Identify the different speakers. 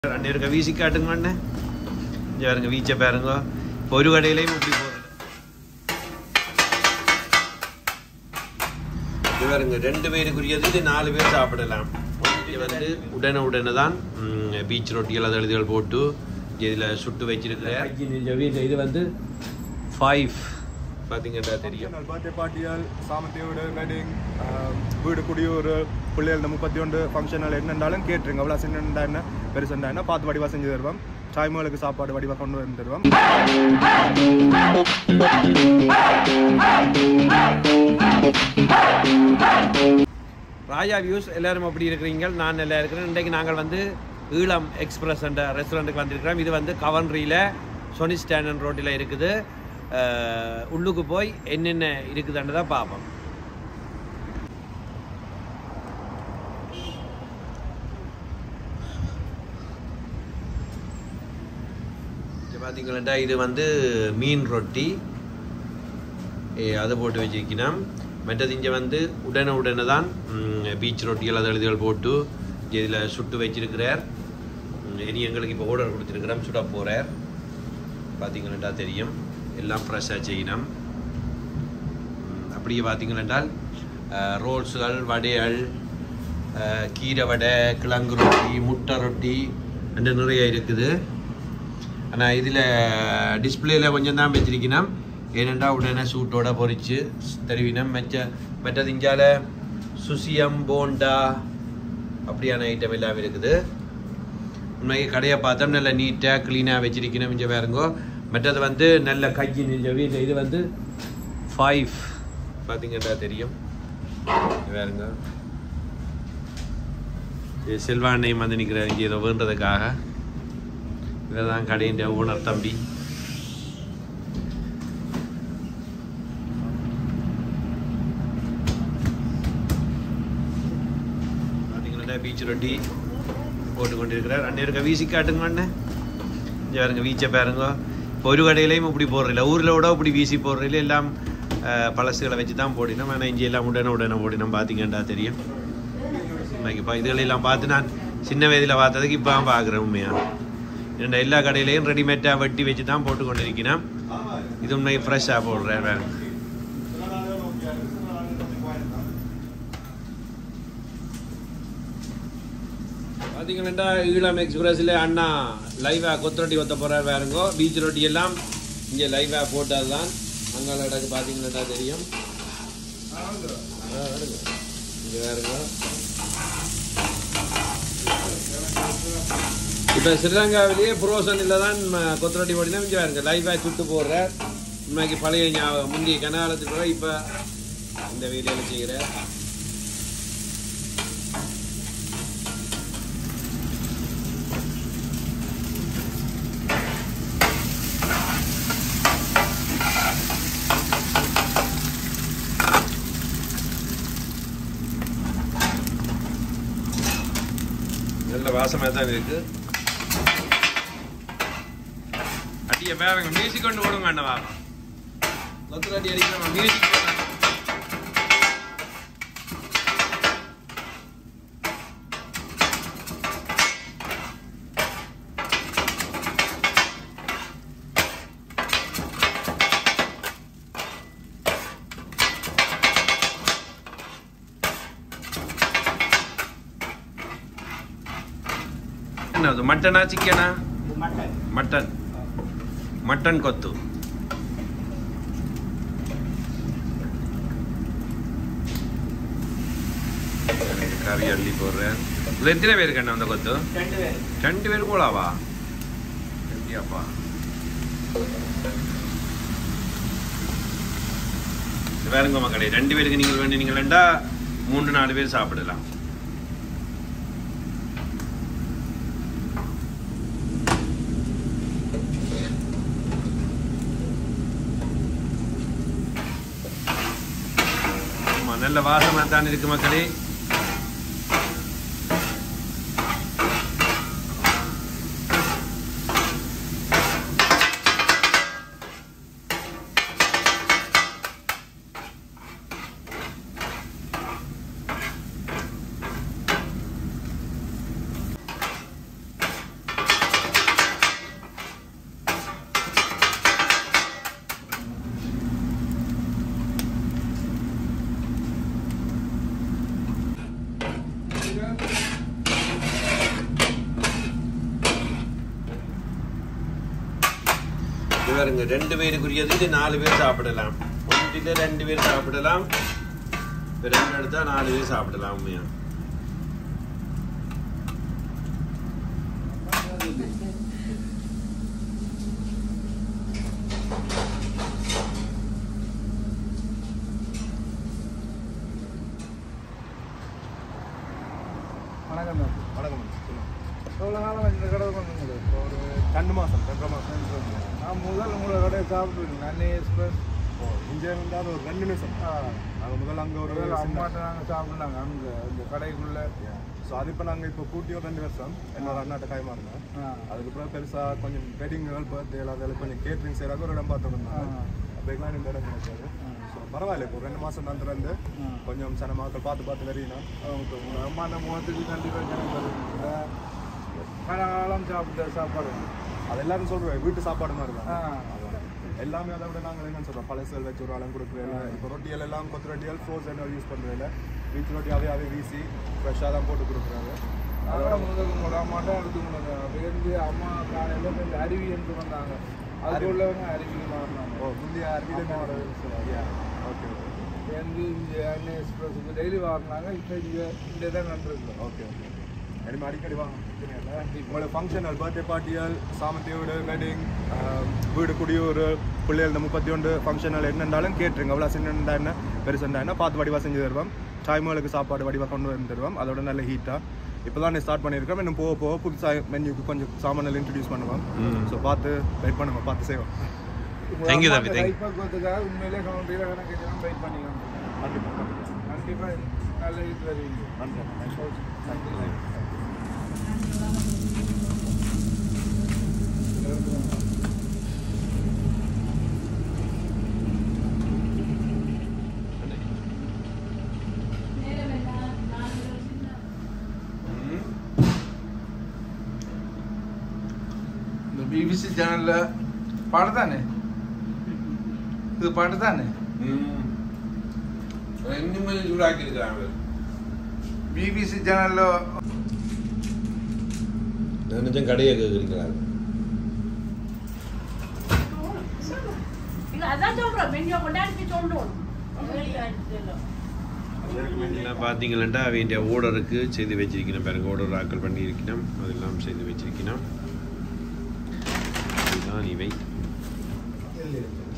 Speaker 1: ரெண்டு இருக்க வீசி காட்டுங்க அண்ணே இங்கே பாருங்க வீச்சை பாருங்க இப்போ ஒரு கடையிலையும் இப்படி போடுறது இது பாருங்க ரெண்டு பேருக்குரியது இது நாலு பேர் சாப்பிடலாம் இது வந்து உடனே உடனே தான் பீச் ரொட்டிகள் அது எழுதிகள் போட்டு இதில் சுட்டு வச்சிருக்கிறேன் இது வந்து ஃபைவ் பார்த்தீங்கன்னா தெரியும்
Speaker 2: பர்த்டே பார்ட்டிகள் சாமத்தியோட வெட்டிங் வீடு குடியூர் பிள்ளைகள் இந்த முப்பத்தி ஒன்று ஃபங்க்ஷனில் என்னென்றாலும் கேட்டுருங்க அவ்வளோ சின்னண்டா என்ன பெருசுண்டா என்ன பார்த்து வடிவாக செஞ்சு தருவோம் சாய்மகளுக்கு சாப்பாடு வடிவாக கொண்டு வந்து தருவோம்
Speaker 1: ராஜா வியூஸ் எல்லாரும் அப்படி இருக்கிறீங்க நான் நல்லா இருக்கிறேன் இன்றைக்கு நாங்கள் வந்து ஈழம் எக்ஸ்பிரஸ் என்ற ரெஸ்டாரண்ட்டுக்கு வந்திருக்கிறோம் இது வந்து கவன்ட்ரியில் சொனி ஸ்டாண்டன் ரோட்டில் இருக்குது அஹ், உள்ளுக்கு போய் என்னென்ன இருக்குதுன்னு தான் பார்ப்போம் இது பார்த்தீங்களா இது வந்து மீன் ரொட்டி ஏ, அதை போட்டு வச்சிருக்கணும் மற்றது இங்கே வந்து உடனே உடனே தான் பீச் ரொட்டிகள் அது எழுதிகள் போட்டு இதில் சுட்டு வச்சிருக்கிறார் ம், இனி எங்களுக்கு இப்போ ஆர்டர் கொடுத்துருக்கிறோம் சுட போகிறார் பார்த்தீங்கன்னா தெரியும் எல்லாம் ஃப்ரெஷ்ஷாக செய்யணும் ம், அப்படியே பார்த்தீங்கன்னா ரோல்ஸுகள் வடைகள் அஹ், கீரை வடை கிழங்கு ரொட்டி முட்டை ரொட்டி ரெண்டு நிறைய இருக்குது ஆனால் இதில் டிஸ்பிளேல கொஞ்சம் தான் வச்சிருக்கணும் ஏனெண்டா உடனே சூட்டோட பொரிச்சு தருவினம் மெச்ச மற்றது இஞ்சால சுசியம் போண்டா அப்படியான ஐட்டம் எல்லாம் இருக்குது உண்மைக்கு கடையை பார்த்தா நல்ல நீட்டாக க்ளீனாக வச்சிருக்கணும் இங்கே வேறுங்கோ மற்றது வந்து நல்ல கையை நெஞ்ச வீட்டில் இது வந்து ஃபைவ் பார்த்தீங்கன்னா தெரியும் இங்க வேறுங்க இது செல்வாண்ணையும் வந்து நிற்கிறார் இங்கே ஏதோ வேண்டதுக்காக இதுதான் கடையின் ஓனர் தம்பி பார்த்தீங்கன்னா பீச் ரொட்டி போட்டு கொண்டிருக்கிறார் அண்ணன் இருக்க வீசி காட்டுங்க அண்ணன் இங்கே பாருங்க வீச்சை பாருங்க இப்போ ஒரு கடையிலையும் இப்படி போடுறதில்ல ஊரில் விட இப்படி வீசி போடுறதில்ல எல்லாம் அஹ், பழசுகளை வச்சு தான் போடினோம் ஆனால் இங்கே எல்லாம் உடனே உடனே போடினோம் பார்த்தீங்கன்னா தெரியும் இன்னைக்கு இப்போ இதுகளெல்லாம் பார்த்து நான் சின்ன வயதில் பார்த்ததுக்கு இப்போ தான் பார்க்குறேன் உண்மையாக இந்த எல்லா கடையிலையும் ரெடிமேடாக வெட்டி வச்சு தான் போட்டு கொண்டிருக்கிறேன் இது உண்மைக்கு ஃப்ரெஷ்ஷாக போடுறேன் வேறு பார்த்தீங்கன்னா ஈழம் எக்ஸ்பிரஸில் அண்ணா லைவாக கொத்து ரொட்டி கொத்த போகிறார் வேறுங்கோ பீச் ரொட்டி எல்லாம் இங்கே லைவாக போட்டால் தான் அங்கே இடக்கு பார்த்தீங்கன்னா தெரியும் இங்கே வேறுங்கோ இப்போ ஸ்ரீலங்காவிலேயே புரோசனில் தான் ம- கொத்து ரொட்டி போட்டினா இங்கே வேறுங்க லைவாக சுட்டு போடுறார் இன்னைக்கு பழைய ஞாபகம் முந்தைய கனகாலத்துக்கு கூட இப்போ இந்த வேலையில் செய்கிறார் நல்ல வாசமாக தான் இருக்கு அடிய வேறங்க மியூசிக் கொண்டு ஓடுங்க அண்ணவா கொத்து அடி அடிக்கிறோம் மியூசிக் என்னது மட்டனா சிக்கனா மட்டன் மட்டன் கொத்து கறி அள்ளி போடுறேன் இதுல எத்தனை பேருக்கு அண்ணா அந்த கொத்து ரெண்டு பேர் கூடாவா எப்படியாப்பா இது வேறுங்க மக்களே ரெண்டு பேருக்கு நீங்கள் வேணும் நீங்கள் வேண்டா மூன்று நாலு பேர் சாப்பிடலாம் ஆமா நல்ல வாசமா தான் இருக்கு மக்களே இது பாருங்க ரெண்டு பேருக்குரியது இது நாலு பேர் சாப்பிடலாம் ஒன்றில் ரெண்டு பேர் சாப்பிடலாம் இப்ப ரெண்டு எடுத்தா நாலு பேர் சாப்பிடலாம் உண்மையா
Speaker 3: வணக்கம் தான்
Speaker 2: வணக்கம் சொல்லுங்க.
Speaker 3: எவ்வளோ காலம் இந்த கடை பண்ணுங்க ஒரு
Speaker 2: ரெண்டு மாதம் ரெண்டரை மாதம்
Speaker 3: நான் முதல் உங்களை கடையை சாப்பிட்டுருக்கேன் நன்னி எக்ஸ்பிரஸ்
Speaker 2: இங்கே இருந்தால் ஒரு ரெண்டு நிமிஷம் நாங்கள் முதல்ல அங்கே ஒரு
Speaker 3: ஒரு அம்மாட்ட நாங்கள் சாப்பிட்னாங்க அங்கே இந்த கடைக்குள்ளே
Speaker 2: ஸோ அது இப்போ நாங்கள் இப்போ கூட்டி ஒரு ரெண்டு வருஷம் என்னோட அண்ணாட்ட கைமா இருந்தேன்
Speaker 3: ஆ
Speaker 2: அதுக்கப்புறம் பெருசாக கொஞ்சம் வெட்டிங்குகள் பர்த்டே அதில் கொஞ்சம் கேட்ரிங் செய்கிறாங்க ஒரு இடம் பார்த்து வந்தாங்க
Speaker 3: ஆ.
Speaker 2: அப்போலாம் இந்த இடம் கிடைச்சாரு ஸோ பரவாயில்ல இப்போ ரெண்டு மாதம் நந்துலேருந்து
Speaker 3: ஆ.
Speaker 2: கொஞ்சம் சில மக்கள் பார்த்து பார்த்து வரீங்கன்னா
Speaker 3: அவங்க உங்கள் அம்மா அந்த முகத்துக்கு கண்டிப்பாக ஜனம் வருவீங்க காலம் சாப்பிட்ட சாப்பாடு
Speaker 2: அது எல்லாரும் சொல்கிறேன் வீட்டு சாப்பாடு மாதிரி தான்
Speaker 3: ஆ
Speaker 2: எல்லாமே அதை விட நாங்கள் என்ன சொல்கிறோம் பழசுகள் வச்சு ஒரு ஆளும் கொடுக்குறதில்ல இப்போ ரொட்டியல் எல்லாம் கொத்து ரொட்டியல் ஃப்ரோசன் யூஸ் பண்ணுறதில்ல வீட்டு ரொட்டி அதே அதே வீசி ஃப்ரெஷ்ஷாக தான் போட்டு கொடுக்குறாங்க
Speaker 3: அதோட முதல் உங்களோட அம்மாட்ட எடுத்துக்கணும் வேந்து அம்மா காலையில் கொஞ்சம் அருவி என்று வந்தாங்க அது உள்ளவங்க அருவிக்கு மாறினாங்க
Speaker 2: ஓ முந்தைய
Speaker 3: அம்மாவோட
Speaker 2: அருவியில் ஓகே ஓகே
Speaker 3: வந்து இங்கே அன்னை எக்ஸ்பிரஸுக்கு டெய்லி வாங்கினாங்க இப்போ இங்கே இந்த இடம் கண்டிருக்கோம்
Speaker 2: ஓகே ஓகே இனிமே அடிக்கடி வாங்க உங்களோட ஃபங்க்ஷனல் பர்த்டே பார்ட்டியல் சாமத்தியோட வெட்டிங் வீடு குடியூர் பிள்ளைகள் இந்த முப்பத்தி ஒன்று ஃபங்க்ஷனல் என்னென்னாலும் கேட்டுருங்க எவ்வளோ சின்னண்டா என்ன பெருசுண்டா என்ன பார்த்து வடிவாக செஞ்சு தருவோம் தாய்மொழிக்கு சாப்பாடு வடிவாக கொண்டு வந்து தருவோம் அதோட நல்ல ஹீட்டாக இப்போ தான் ஸ்டார்ட் பண்ணியிருக்கோம் இன்னும் போக போக புதுசாக மெனுக்கு கொஞ்சம் சாமானில் இன்ட்ரடியூஸ் பண்ணுவோம்
Speaker 1: ம்.
Speaker 2: ஸோ பார்த்து வெயிட் பண்ணுங்க பார்த்து செய்வோம்
Speaker 1: Thank you, தம்பி, thank you.
Speaker 3: கைப்பக்குவத்துக்காக உண்மையிலே கவுண்டரியில் கணக்கு எல்லாம் வெயிட் பண்ணிக்கலாம்
Speaker 2: கண்டிப்பாக கண்டிப்பாக
Speaker 3: கண்டிப்பாக நல்ல இது வருவீங்க
Speaker 2: நன்றி நன்றி
Speaker 3: இந்த பிபிசி சேனல்ல பாட்டு தானே இது பாட்டு தானே
Speaker 1: இன்னுமே சூடாக்கி இருக்கிறாங்க
Speaker 3: பிபிசி சேனல்ல
Speaker 1: நினைச்சம் கடையை கேட்குறீங்களா
Speaker 4: இல்ல அதான் சொல்றேன் மெனியை கொண்டாடி சொல்லணும்
Speaker 1: எல்லாம் பார்த்தீங்களா வேண்டிய ஓர்டருக்கு செய்து வச்சிருக்கணும் பாருங்க ஓர்டர் ஆக்கல் பண்ணியிருக்கணும் அதெல்லாம் செய்து வச்சிருக்கணும் இதுதான் இவை
Speaker 3: இல்லை